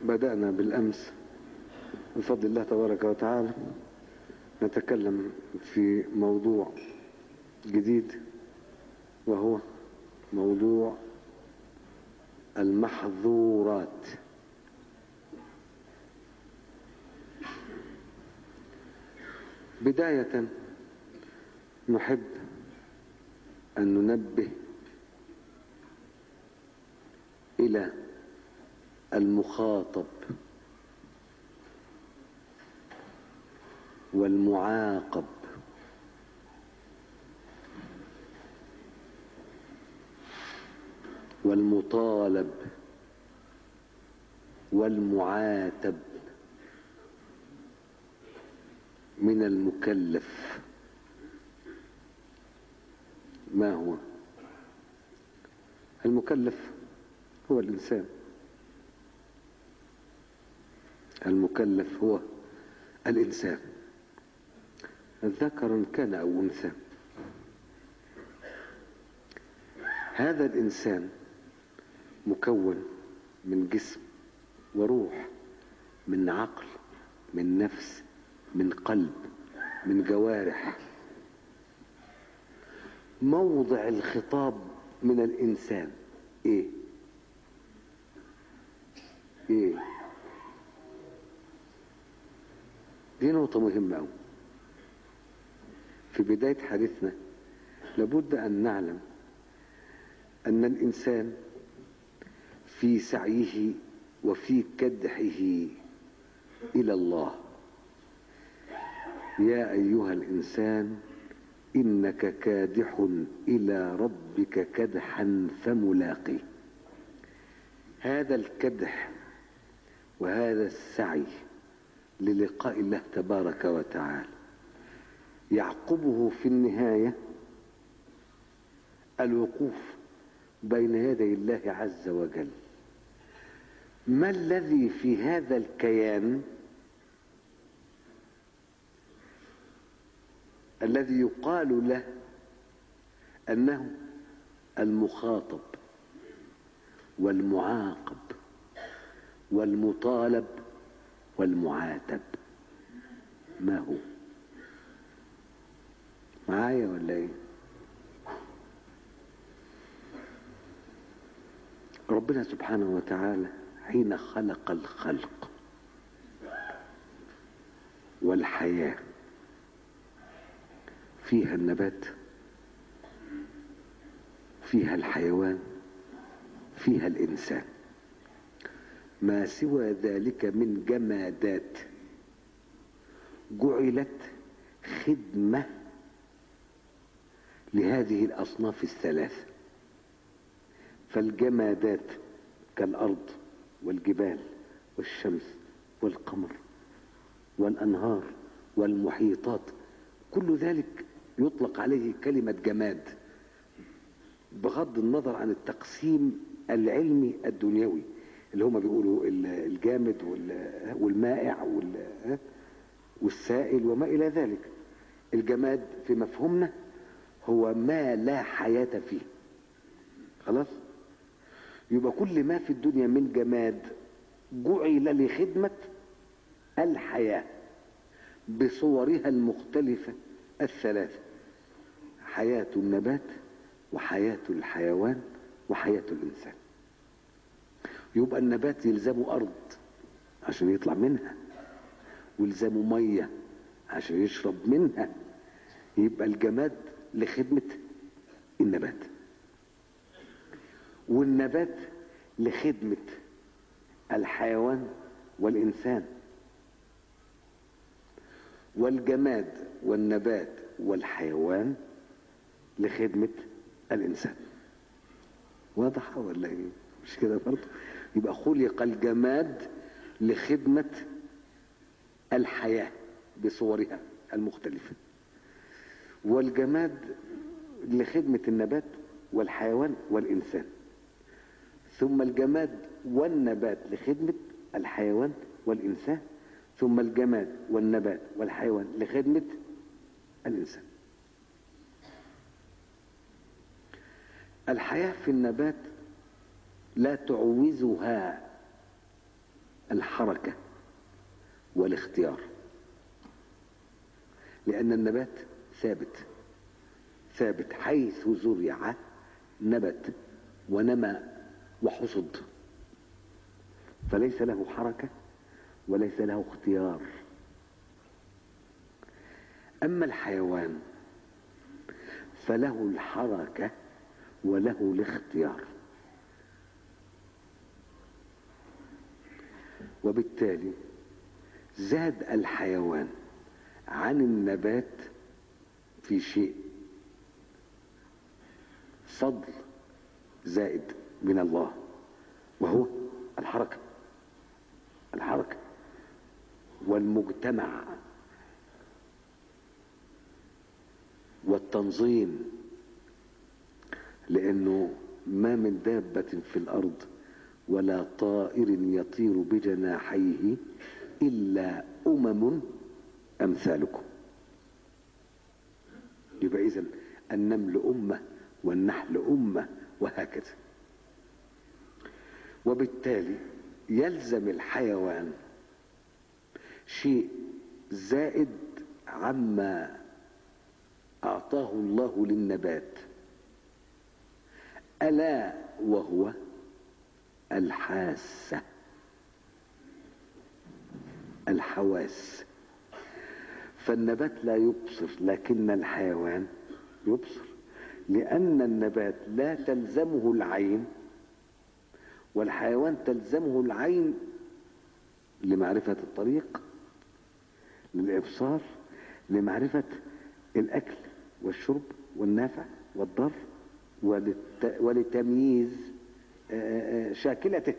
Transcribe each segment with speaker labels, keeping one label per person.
Speaker 1: بدأنا بالأمس بفضل الله تبارك وتعالى نتكلم في موضوع جديد وهو موضوع المحظورات بداية نحب أن ننبه إلى المخاطب والمعاقب والمطالب والمعاتب من المكلف ما هو المكلف هو الإنسان المكلف هو الإنسان ذكرا كان أو أنثى هذا الإنسان مكون من جسم وروح من عقل من نفس من قلب من جوارح موضع الخطاب من الإنسان إيه إيه دي نقطة مهمة أوي في بداية حديثنا لابد أن نعلم أن الإنسان في سعيه وفي كدحه إلى الله يا أيها الإنسان إنك كادح إلى ربك كدحا فملاقيه هذا الكدح وهذا السعي للقاء الله تبارك وتعالى يعقبه في النهاية الوقوف بين يدي الله عز وجل ما الذي في هذا الكيان الذي يقال له أنه المخاطب والمعاقب والمطالب والمعاتب ما هو معايا ولا ايه ربنا سبحانه وتعالى حين خلق الخلق والحياة فيها النبات فيها الحيوان فيها الإنسان ما سوى ذلك من جمادات جعلت خدمة لهذه الأصناف الثلاث فالجمادات كالأرض والجبال والشمس والقمر والأنهار والمحيطات كل ذلك يطلق عليه كلمة جماد بغض النظر عن التقسيم العلمي الدنيوي اللي هم بيقولوا الجامد والمائع والسائل وما إلى ذلك الجماد في مفهومنا هو ما لا حياة فيه خلاص يبقى كل ما في الدنيا من جماد جعل لخدمة الحياة بصورها المختلفة الثلاثة حياة النبات وحياة الحيوان وحياة الإنسان يبقى النبات يلزمه أرض عشان يطلع منها ويلزمه مية عشان يشرب منها يبقى الجماد لخدمة النبات والنبات لخدمة الحيوان والإنسان والجماد والنبات والحيوان لخدمة الإنسان واضحة ولا إيه؟ مش كده برضه؟ يبقى خلق الجماد لخدمة الحياة بصورها المختلفة والجماد لخدمة النبات والحيوان والإنسان ثم الجماد والنبات لخدمة الحيوان والإنسان ثم الجماد والنبات والحيوان لخدمة الإنسان الحياة في النبات لا تعوزها الحركة والاختيار لأن النبات ثابت ثابت حيث زرع نبت ونمى وحصد فليس له حركة وليس له اختيار أما الحيوان فله الحركة وله الاختيار وبالتالي زاد الحيوان عن النبات في شيء فضل زائد من الله وهو الحركة الحركة والمجتمع والتنظيم لأنه ما من دابة في الأرض ولا طائر يطير بجناحيه إلا أمم أمثالكم يبقى إذن النمل أمة والنحل أمة وهكذا وبالتالي يلزم الحيوان شيء زائد عما أعطاه الله للنبات ألا وهو الحاسة الحواس فالنبات لا يبصر لكن الحيوان يبصر لأن النبات لا تلزمه العين والحيوان تلزمه العين لمعرفة الطريق للإبصار لمعرفة الأكل والشرب والنافع والضر ولت... ولتمييز شاكلته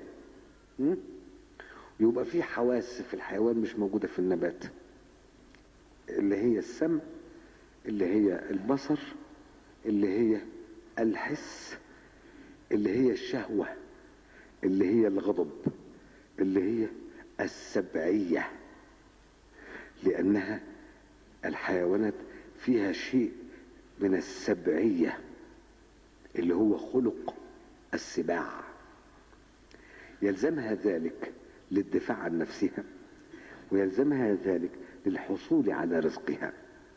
Speaker 1: يبقى في حواس في الحيوان مش موجودة في النبات اللي هي السمع اللي هي البصر اللي هي الحس اللي هي الشهوة اللي هي الغضب اللي هي السبعية لأنها الحيوانات فيها شيء من السبعية اللي هو خلق السباع يلزمها ذلك للدفاع عن نفسها ويلزمها ذلك للحصول على رزقها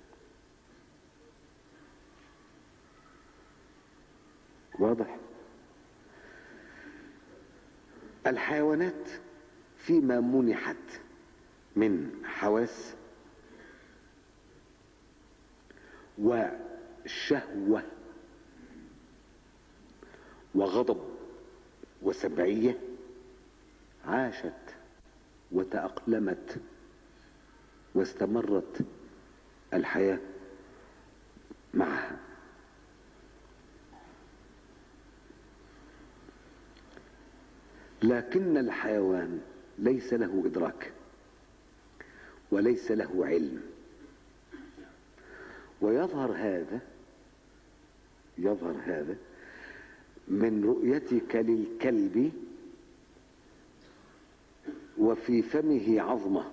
Speaker 1: واضح الحيوانات فيما منحت من حواس وشهوة وغضب وسبعية عاشت وتأقلمت واستمرت الحياة معها لكن الحيوان ليس له إدراك وليس له علم ويظهر هذا يظهر هذا من رؤيتك للكلب وفي فمه عظمه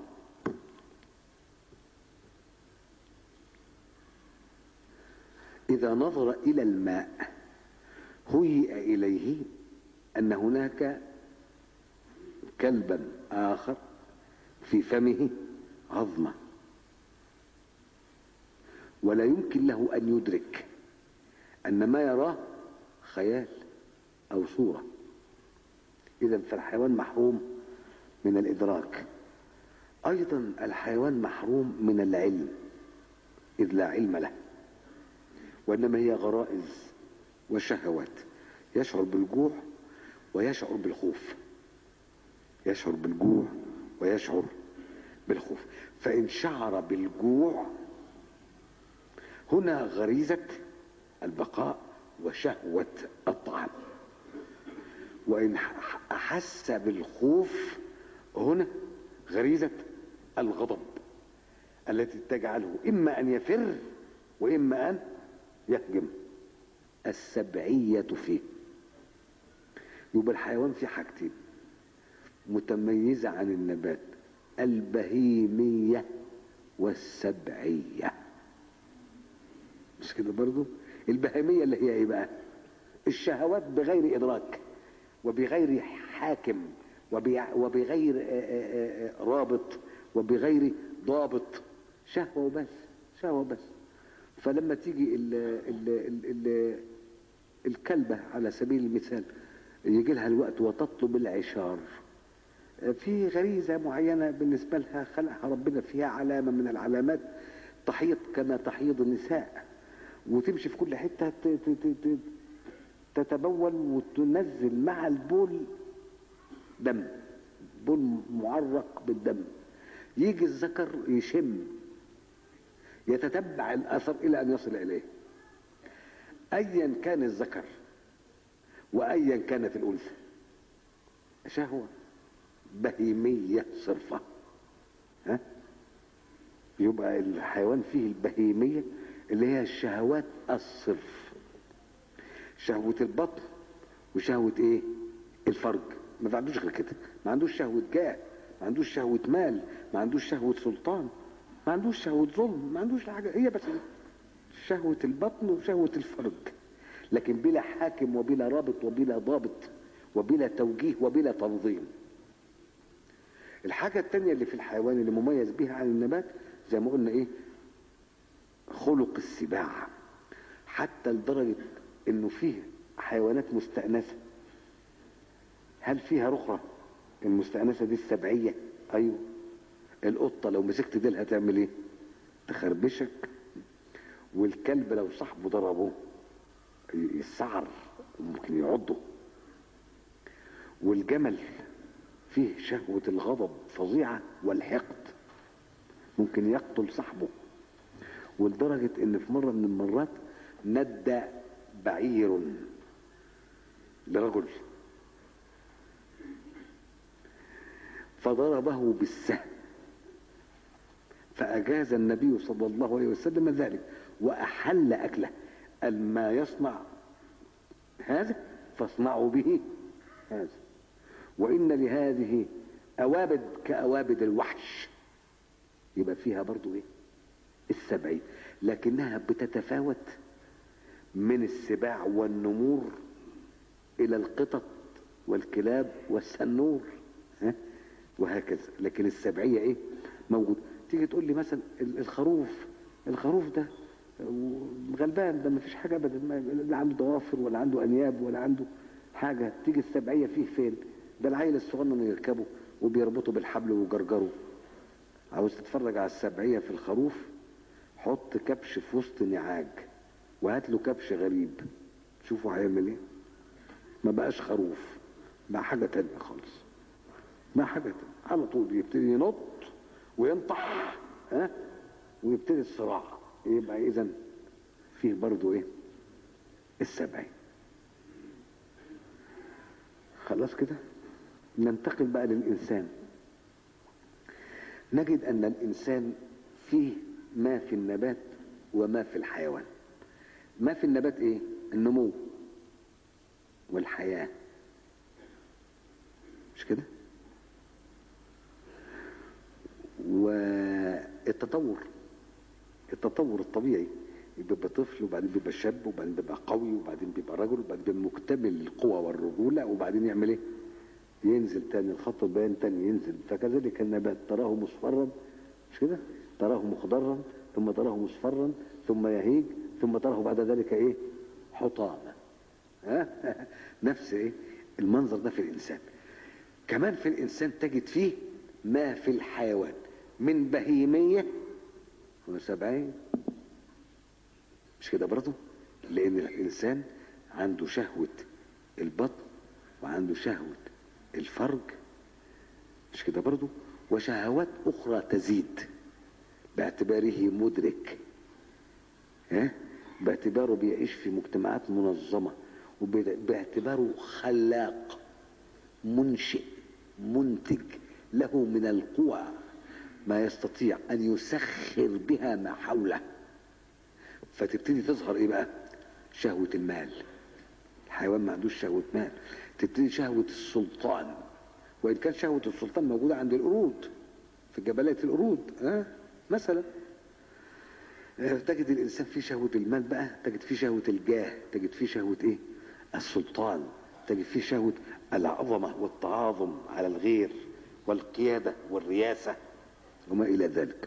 Speaker 1: إذا نظر إلى الماء هيئ إليه أن هناك كلبا آخر في فمه عظمة ولا يمكن له أن يدرك أن ما يراه خيال أو صورة إذا فالحيوان محروم من الإدراك أيضا الحيوان محروم من العلم إذ لا علم له وإنما هي غرائز وشهوات يشعر بالجوع ويشعر بالخوف يشعر بالجوع ويشعر بالخوف فإن شعر بالجوع هنا غريزة البقاء وشهوة الطعام وإن أحس بالخوف هنا غريزة الغضب التي تجعله إما أن يفر وإما أن يهجم السبعية فيه يبقى الحيوان في حاجتين متميزة عن النبات البهيمية والسبعية مش كده برضو البهيمية اللي هي ايه بقى الشهوات بغير ادراك وبغير حاكم وبيع- وبغير آه، آه، آه، رابط وبغير ضابط شهوة وبس شهوة وبس فلما تيجي ال ال ال ال الكلبة على سبيل المثال يجي لها الوقت وتطلب العشار في غريزة معينة بالنسبة لها خلقها ربنا فيها علامة من العلامات تحيض كما تحيض النساء وتمشي في كل حتة ت- ت- ت- ت- تتبول وتنزل مع البول دم بول معرق بالدم يجي الذكر يشم يتتبع الأثر إلى أن يصل إليه أيا كان الذكر وأيا كانت الأنثى شهوة بهيمية صرفة ها يبقى الحيوان فيه البهيمية اللي هي الشهوات الصرف شهوة البطن وشهوة ايه الفرج ما عندوش غير كده ما عندوش شهوة جاه ما عندوش شهوة مال ما عندوش شهوة سلطان ما عندوش شهوة ظلم ما عندوش حاجة هي بس شهوة البطن وشهوة الفرج لكن بلا حاكم وبلا رابط وبلا ضابط وبلا توجيه وبلا تنظيم الحاجة التانية اللي في الحيوان اللي مميز بيها عن النبات زي ما قلنا ايه خلق السباع حتى لدرجة انه فيه حيوانات مستأنسة هل فيها رخرة المستأنسة دي السبعية ايوه القطة لو مسكت ديلها تعمل ايه تخربشك والكلب لو صاحبه ضربه يسعر ممكن يعضه والجمل فيه شهوة الغضب فظيعة والحقد ممكن يقتل صاحبه ولدرجة ان في مرة من المرات ندى بعير لرجل فضربه بالسهم فأجاز النبي صلى الله عليه وسلم ذلك وأحل أكله قال ما يصنع هذا فاصنعوا به هذا وإن لهذه أوابد كأوابد الوحش يبقى فيها برضو إيه السبعي لكنها بتتفاوت من السباع والنمور إلى القطط والكلاب والسنور ها؟ وهكذا لكن السبعية إيه موجود تيجي تقول لي مثلا ال- الخروف الخروف ده غلبان ده ما فيش حاجة أبدا ما- لا عنده ضوافر ولا عنده أنياب ولا عنده حاجة تيجي السبعية فيه فين ده العيل الصغنن يركبه وبيربطه بالحبل ويجرجره عاوز تتفرج على السبعية في الخروف حط كبش في وسط نعاج وهات له كبش غريب شوفوا هيعمل ايه ما بقاش خروف بقى حاجة تانية خالص ما حاجة تانية على طول يبتدي ينط وينطح ها ويبتدي الصراع يبقى اذا فيه برضو ايه السبعين خلاص كده ننتقل بقى للإنسان نجد أن الإنسان فيه ما في النبات وما في الحيوان ما في النبات إيه؟ النمو والحياة مش كده؟ والتطور التطور الطبيعي بيبقى طفل وبعدين بيبقى شاب وبعدين بيبقى قوي وبعدين بيبقى رجل وبعدين بيبقى مكتمل القوة والرجولة وبعدين يعمل ايه ينزل تاني الخط البيان تاني ينزل فكذلك النبات تراه مصفرا مش كده تراه مخضرا ثم تراه مصفرا ثم يهيج ثم تراه بعد ذلك ايه حطاما ها نفس ايه المنظر ده في الانسان كمان في الانسان تجد فيه ما في الحيوان من بهيمية وسبعين مش كده برضه لان الانسان عنده شهوة البطن وعنده شهوة الفرج مش كده برضه وشهوات اخرى تزيد باعتباره مدرك ها باعتباره بيعيش في مجتمعات منظمة وباعتباره خلاق منشئ منتج له من القوى ما يستطيع ان يسخر بها ما حوله فتبتدي تظهر ايه بقى شهوة المال الحيوان ما عندوش شهوة مال تبتدي شهوة السلطان وإن كان شهوة السلطان موجودة عند القرود في جبلات القرود ها مثلا تجد الإنسان فيه شهوة المال بقى تجد فيه شهوة الجاه تجد فيه شهوة إيه السلطان تجد فيه شهوة العظمة والتعاظم على الغير والقيادة والرياسة وما إلى ذلك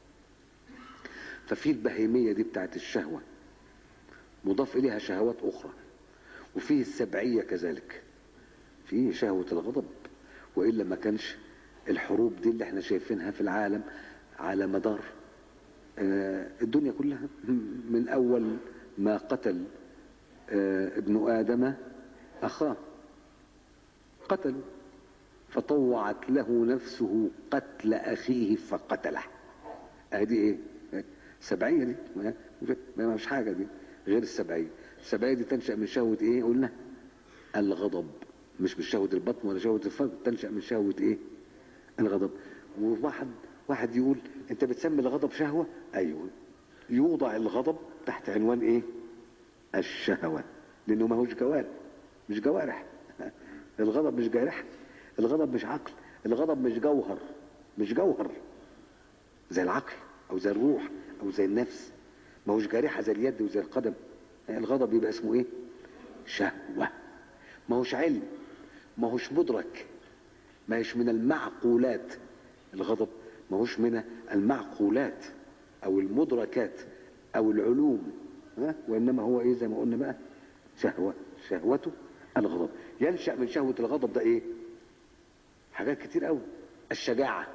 Speaker 1: ففي البهيمية دي بتاعت الشهوة مضاف إليها شهوات أخرى وفيه السبعية كذلك فيه شهوة الغضب وإلا ما كانش الحروب دي اللي احنا شايفينها في العالم على مدار آه، الدنيا كلها من أول ما قتل آه، ابن آدم أخاه قتله فطوعت له نفسه قتل أخيه فقتله أدي إيه سبعية دي ما ما مش حاجة دي غير السبعية السبعية دي تنشأ من شهوة إيه قلنا الغضب مش من شهوة البطن ولا شهوة الفرد تنشأ من شهوة إيه الغضب وواحد واحد يقول أنت بتسمي الغضب شهوة أيوه يوضع الغضب تحت عنوان إيه الشهوة لأنه ما هوش جوارح مش جوارح الغضب مش جارح الغضب مش عقل الغضب مش جوهر مش جوهر زي العقل او زي الروح او زي النفس ما هوش جارحه زي اليد وزي القدم الغضب يبقى اسمه ايه شهوه ما هوش علم ما هوش مدرك ما هوش من المعقولات الغضب ما هوش من المعقولات او المدركات او العلوم ها وانما هو ايه زي ما قلنا بقى شهوه شهوته الغضب ينشا من شهوه الغضب ده ايه حاجات كتير قوي الشجاعه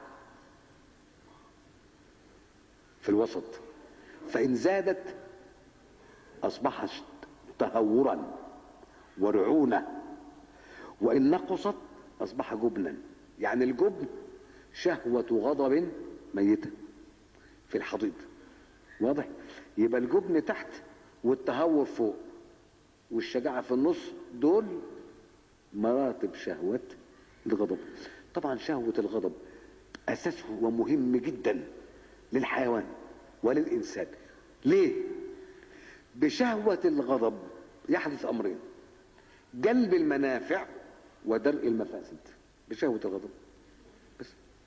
Speaker 1: في الوسط فإن زادت أصبحت تهورا ورعونة وإن نقصت أصبح جبنا يعني الجبن شهوة غضب ميتة في الحضيض واضح يبقى الجبن تحت والتهور فوق والشجاعة في النص دول مراتب شهوة الغضب طبعا شهوة الغضب أساسه ومهم جدا للحيوان وللإنسان ليه؟ بشهوة الغضب يحدث أمرين جلب المنافع ودرء المفاسد بشهوة الغضب بس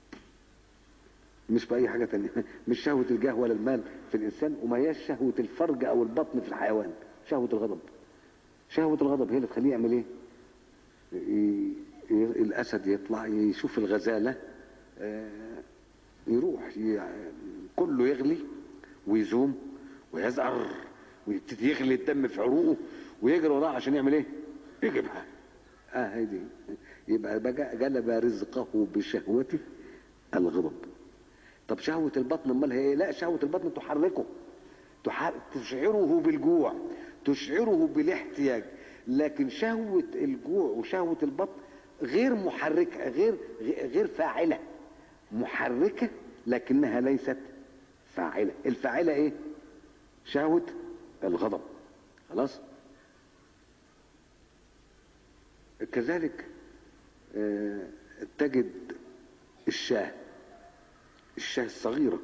Speaker 1: مش بأي حاجة تانية مش شهوة الجاه ولا المال في الإنسان وما هياش شهوة الفرج أو البطن في الحيوان شهوة الغضب شهوة الغضب هي اللي تخليه يعمل إيه؟ ي- ي- الأسد يطلع يشوف الغزالة آه، يروح ي- كله يغلي ويزوم ويزعر ويبتدي يغلي الدم في عروقه ويجري وراها عشان يعمل ايه؟ يجيبها اه هي دي يبقى بقى جلب رزقه بشهوته الغضب طب شهوة البطن امال هي ايه؟ لا شهوة البطن تحركه تح- تشعره بالجوع تشعره بالاحتياج لكن شهوة الجوع وشهوة البطن غير محركة غير غير فاعلة محركة لكنها ليست فاعلة الفاعلة ايه شهوة الغضب خلاص كذلك آه، تجد الشاه الشاه الصغيرة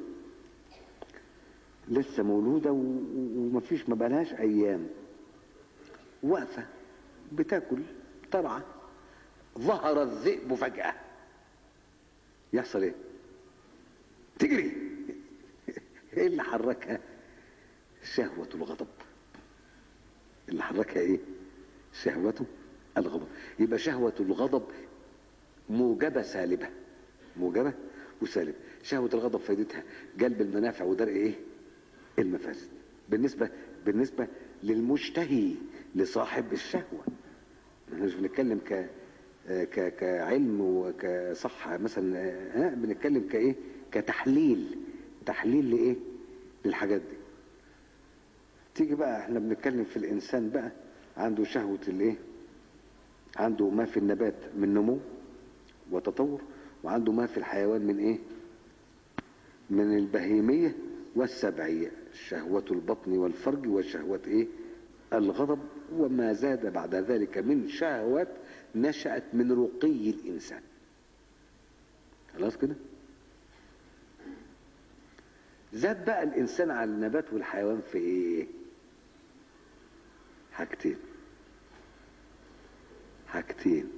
Speaker 1: لسه مولودة و- و- ومفيش ما بقالهاش أيام واقفة بتاكل ترعى ظهر الذئب فجأة يحصل ايه؟ تجري ايه اللي حركها؟ شهوة الغضب اللي حركها ايه؟ شهوة الغضب يبقى شهوة الغضب موجبة سالبة موجبة وسالبة شهوة الغضب فائدتها جلب المنافع ودرء ايه؟ المفاسد بالنسبة بالنسبة للمشتهي لصاحب الشهوة احنا مش بنتكلم ك ك كعلم وكصحة مثلا ها بنتكلم كايه كتحليل تحليل لايه للحاجات دي تيجي بقى احنا بنتكلم في الانسان بقى عنده شهوة الايه عنده ما في النبات من نمو وتطور وعنده ما في الحيوان من ايه من البهيمية والسبعية شهوة البطن والفرج وشهوة ايه الغضب وما زاد بعد ذلك من شهوات نشأت من رقي الإنسان خلاص كده زاد بقى الإنسان على النبات والحيوان في ايه حاجتين حاجتين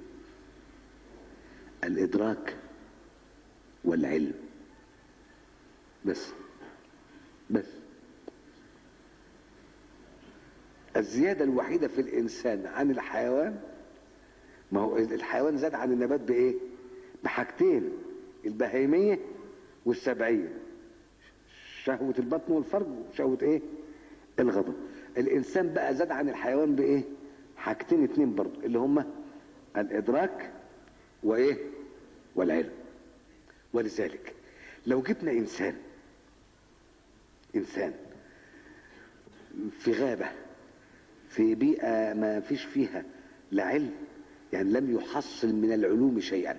Speaker 1: الإدراك والعلم بس بس الزيادة الوحيدة في الإنسان عن الحيوان ما هو الحيوان زاد عن النبات بايه بحاجتين البهيميه والسبعيه شهوه البطن والفرج وشهوه ايه الغضب الانسان بقى زاد عن الحيوان بايه حاجتين اتنين برضه اللي هما الادراك وايه والعلم ولذلك لو جبنا انسان انسان في غابه في بيئه ما فيش فيها لا علم يعني لم يحصل من العلوم شيئا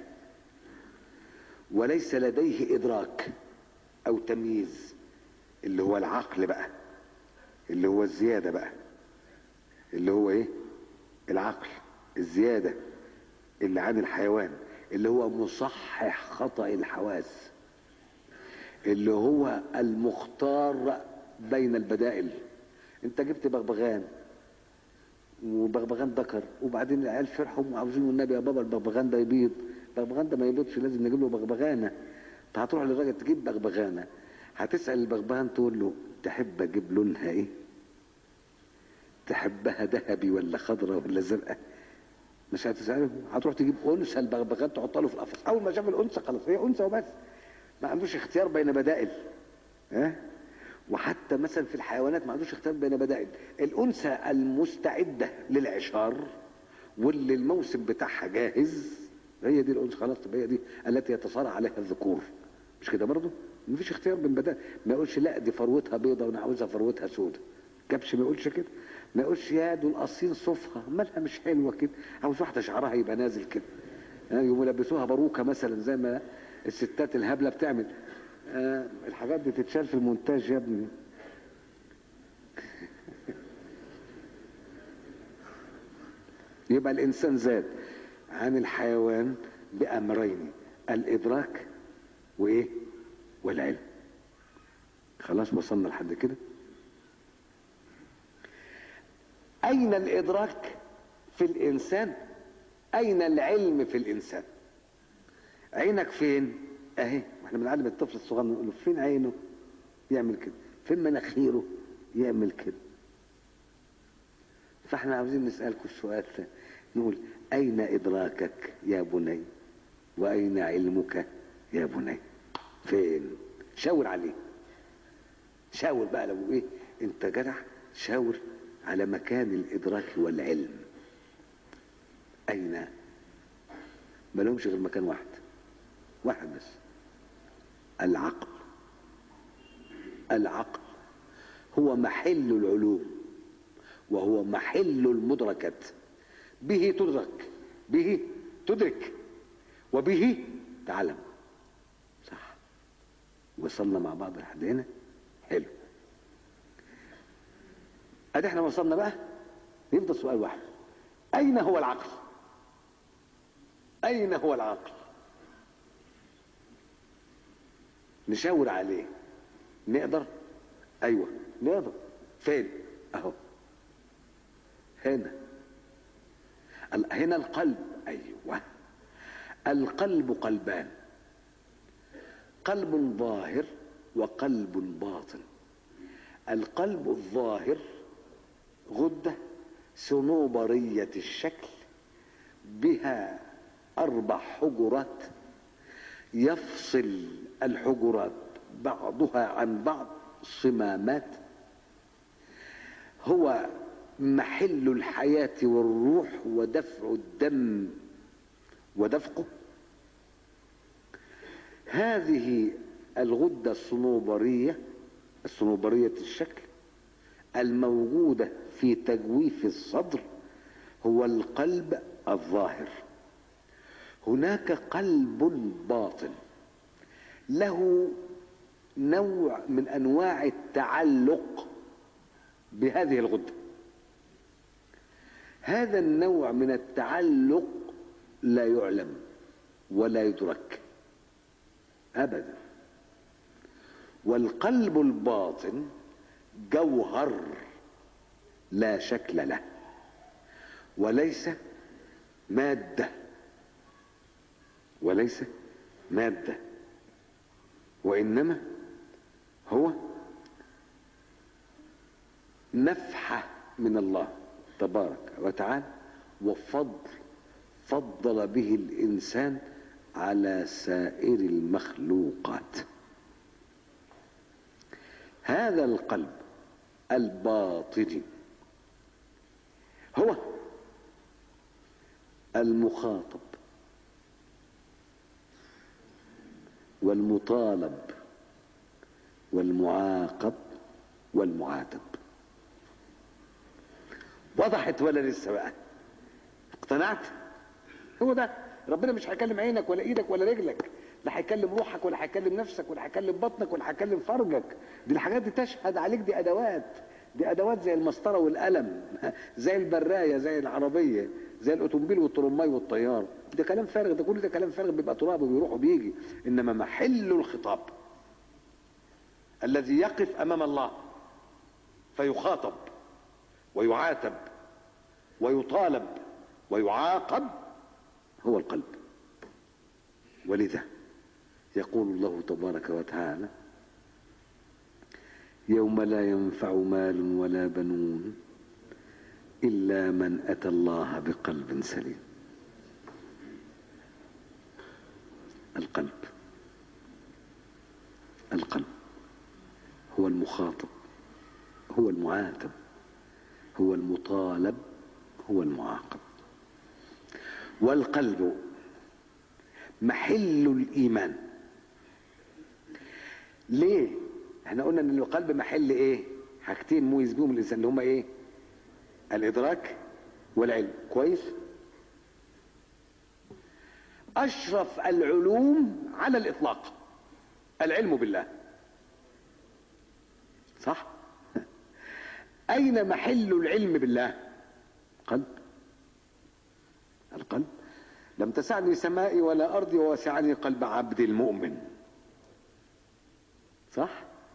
Speaker 1: وليس لديه ادراك او تمييز اللي هو العقل بقى اللي هو الزياده بقى اللي هو ايه العقل الزياده اللي عن الحيوان اللي هو مصحح خطأ الحواس اللي هو المختار بين البدائل انت جبت بغبغان وبغبغان ذكر وبعدين العيال فرحوا وعاوزين النبي يا بابا البغبغان ده يبيض البغبغان ده ما يبيضش لازم نجيب له بغبغانه انت هتروح للراجل تجيب بغبغانه هتسال البغبغان تقول له تحب اجيب لونها ايه تحبها ذهبي ولا خضراء ولا زرقاء مش هتساله هتروح تجيب انثى البغبغان تحطها له في القفص اول ما شاف الانثى خلاص هي انثى وبس ما عندوش اختيار بين بدائل ها وحتى مثلا في الحيوانات ما عندوش اختيار بين بدائل الانثى المستعده للعشار واللي الموسم بتاعها جاهز هي دي الانثى خلاص تبقى هي دي التي يتصارع عليها الذكور مش كده برضه مفيش اختيار بين بدائل ما يقولش لا دي فروتها بيضه وانا عاوزها فروتها سودة كبش ما يقولش كده ما يقولش يا دول قاصين صوفها مالها مش حلوه كده عاوز واحده شعرها يبقى نازل كده يقوموا يلبسوها باروكه مثلا زي ما الستات الهبله بتعمل آه الحاجات دي تتشال في المونتاج يا ابني يبقى الانسان زاد عن الحيوان بامرين الادراك وايه والعلم خلاص وصلنا لحد كده اين الادراك في الانسان اين العلم في الانسان عينك فين اهي واحنا بنعلم الطفل الصغير نقول له فين عينه يعمل كده فين مناخيره يعمل كده فاحنا عاوزين نسالكم السؤال ده نقول اين ادراكك يا بني واين علمك يا بني فين شاور عليه شاور بقى لو ايه انت جدع شاور على مكان الادراك والعلم اين ما لهمش غير مكان واحد واحد بس العقل العقل هو محل العلوم وهو محل المدركات به تدرك به تدرك وبه تعلم صح وصلنا مع بعض لحد هنا حلو ادي احنا وصلنا بقى يفضل سؤال واحد اين هو العقل اين هو العقل نشاور عليه نقدر ايوه نقدر فين اهو هنا هنا القلب ايوه القلب قلبان قلب ظاهر وقلب باطن القلب الظاهر غده صنوبريه الشكل بها اربع حجرات يفصل الحجرات بعضها عن بعض صمامات هو محل الحياة والروح ودفع الدم ودفقه هذه الغدة الصنوبرية الصنوبرية الشكل الموجودة في تجويف الصدر هو القلب الظاهر هناك قلب باطن له نوع من انواع التعلق بهذه الغده هذا النوع من التعلق لا يعلم ولا يدرك ابدا والقلب الباطن جوهر لا شكل له وليس ماده وليس ماده وانما هو نفحه من الله تبارك وتعالى وفضل فضل به الإنسان على سائر المخلوقات هذا القلب الباطني هو المخاطب والمطالب والمعاقب والمعاتب وضحت ولا لسه بقى اقتنعت هو ده ربنا مش هيكلم عينك ولا ايدك ولا رجلك لا هيكلم روحك ولا هيكلم نفسك ولا هيكلم بطنك ولا هيكلم فرجك دي الحاجات دي تشهد عليك دي ادوات دي ادوات زي المسطره والقلم زي البرايه زي العربيه زي الاوتوموبيل والترماي والطياره ده كلام فارغ ده كل ده كلام فارغ بيبقى تراب وبيروح وبيجي انما محل الخطاب الذي يقف امام الله فيخاطب ويعاتب ويطالب ويعاقب هو القلب ولذا يقول الله تبارك وتعالى يوم لا ينفع مال ولا بنون الا من اتى الله بقلب سليم القلب القلب هو المخاطب هو المعاتب هو المطالب هو المعاقب والقلب محل الايمان ليه احنا قلنا ان القلب محل ايه حاجتين مميز بيهم الانسان اللي هما ايه الادراك والعلم كويس اشرف العلوم على الاطلاق العلم بالله صح اين محل العلم بالله قلب القلب لم تسعني سمائي ولا ارضي ووسعني قلب عبد المؤمن صح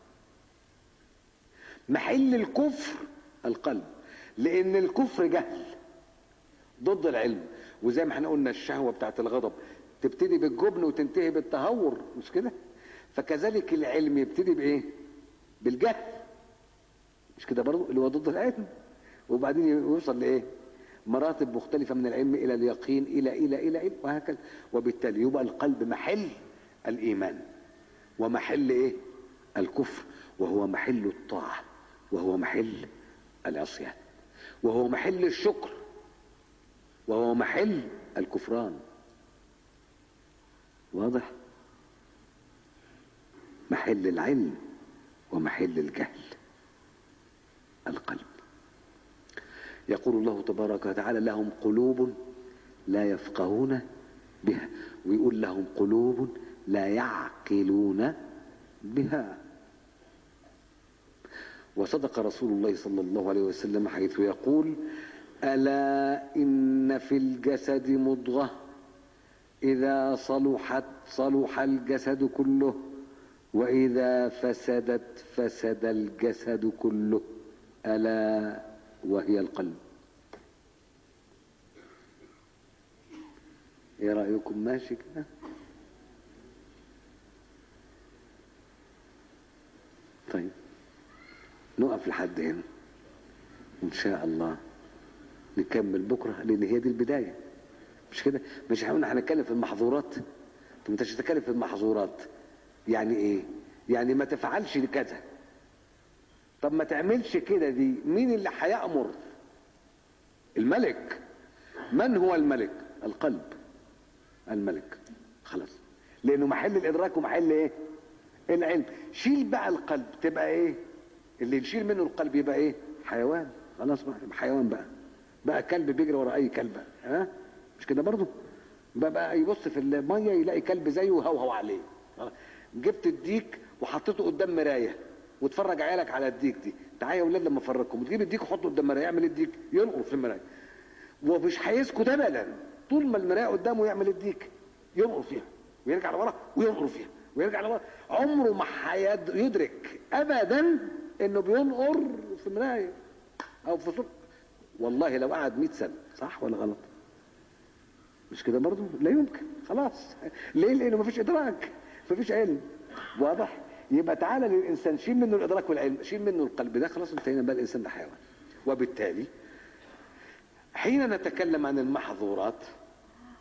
Speaker 1: محل الكفر القلب لان الكفر جهل ضد العلم وزي ما احنا قلنا الشهوه بتاعت الغضب تبتدي بالجبن وتنتهي بالتهور مش كده فكذلك العلم يبتدي بايه بالجهل مش كده برضه اللي هو ضد العلم وبعدين يوصل لايه مراتب مختلفه من العلم الى اليقين الى الى الى, إلى وهكذا وبالتالي يبقى القلب محل الايمان ومحل ايه الكفر وهو محل الطاعه وهو محل العصيان وهو محل الشكر وهو محل الكفران واضح محل العلم ومحل الجهل القلب يقول الله تبارك وتعالى لهم قلوب لا يفقهون بها ويقول لهم قلوب لا يعقلون بها وصدق رسول الله صلى الله عليه وسلم حيث يقول الا ان في الجسد مضغه اذا صلحت صلح الجسد كله واذا فسدت فسد الجسد كله الا وهي القلب ايه رايكم ماشي كده طيب نقف لحد هنا ان شاء الله نكمل بكره لان هي دي البدايه مش كده مش احنا قلنا هنتكلم في المحظورات طب انت مش هتتكلم في المحظورات يعني ايه يعني ما تفعلش كذا طب ما تعملش كده دي مين اللي هيأمر الملك من هو الملك القلب الملك خلاص لانه محل الادراك ومحل ايه العلم شيل بقى القلب تبقى ايه اللي يشيل منه القلب يبقى ايه حيوان خلاص بقى يبقى حيوان بقى بقى كلب بيجري ورا اي كلب ها مش كده برضه بقى, بقى يبص في الميه يلاقي كلب زيه وهوهو عليه جبت الديك وحطيته قدام مرايه وتفرج عيالك على الديك دي تعالى يا اولاد لما افرجكم وتجيب الديك وحطه قدام مرايه يعمل الديك ينقر في المرايه ومش هيسكت ابدا طول ما المرايه قدامه يعمل الديك ينقر فيها ويرجع لورا وينقر فيها ويرجع لورا عمره ما هيدرك ابدا انه بينقر في مرايه او في صوت والله لو قعد 100 سنه صح ولا غلط مش كده برضه لا يمكن خلاص ليه لانه مفيش ادراك مفيش علم واضح يبقى تعالى للانسان شيل منه الادراك والعلم شيل منه القلب ده خلاص انتهينا بقى الانسان ده حيوان وبالتالي حين نتكلم عن المحظورات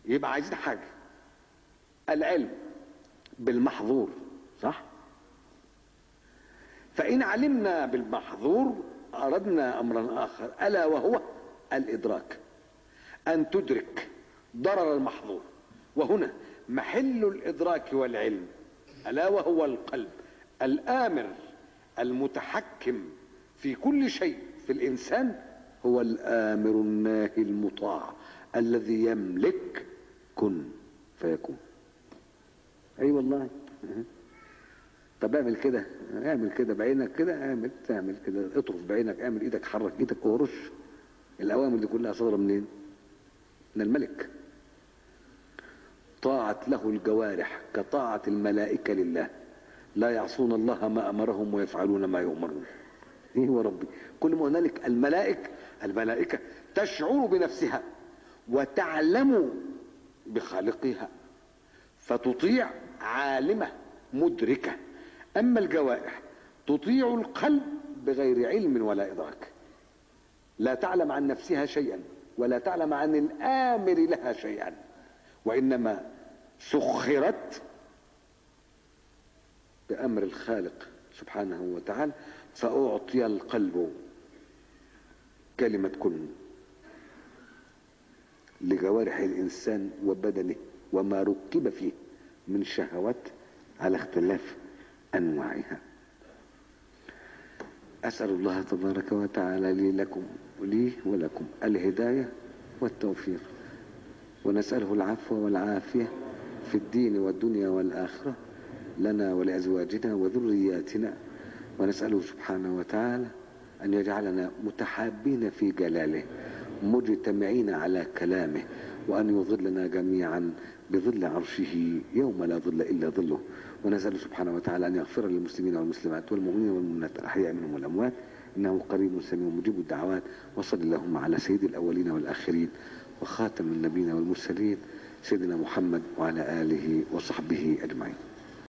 Speaker 1: يبقى عايزين حاجة العلم بالمحظور صح فإن علمنا بالمحظور أردنا أمرا آخر ألا وهو الإدراك أن تدرك ضرر المحظور وهنا محل الإدراك والعلم ألا وهو القلب الآمر المتحكم في كل شيء في الإنسان هو الآمر الناهي المطاع الذي يملك كن فيكون أي أيوة والله طب اعمل كده اعمل كده بعينك كده اعمل تعمل كده اطرف بعينك اعمل ايدك حرك ايدك اهرش الاوامر دي كلها صادره منين من الملك طاعت له الجوارح كطاعة الملائكة لله لا يعصون الله ما أمرهم ويفعلون ما يؤمرون إيه هو ربي كل ما هنالك الملائك الملائكة تشعر بنفسها وتعلم بخالقها فتطيع عالمة مدركة أما الجوارح تطيع القلب بغير علم ولا إدراك لا تعلم عن نفسها شيئا ولا تعلم عن الآمر لها شيئا وإنما سخرت بأمر الخالق سبحانه وتعالى فأعطي القلب كلمة كن لجوارح الإنسان وبدنه وما ركب فيه من شهوات على اختلاف أنواعها أسأل الله تبارك وتعالى لي لكم ولي ولكم الهداية والتوفيق ونسأله العفو والعافية في الدين والدنيا والآخرة لنا ولأزواجنا وذرياتنا ونسأله سبحانه وتعالى أن يجعلنا متحابين في جلاله مجتمعين على كلامه وأن يظلنا جميعا بظل عرشه يوم لا ظل إلا ظله ونسأل سبحانه وتعالى أن يغفر للمسلمين والمسلمات والمؤمنين والمؤمنات الأحياء منهم والأموات إنه قريب سميع مجيب الدعوات وصل اللهم على سيد الأولين والآخرين وخاتم النبيين والمرسلين سيدنا محمد وعلى آله وصحبه أجمعين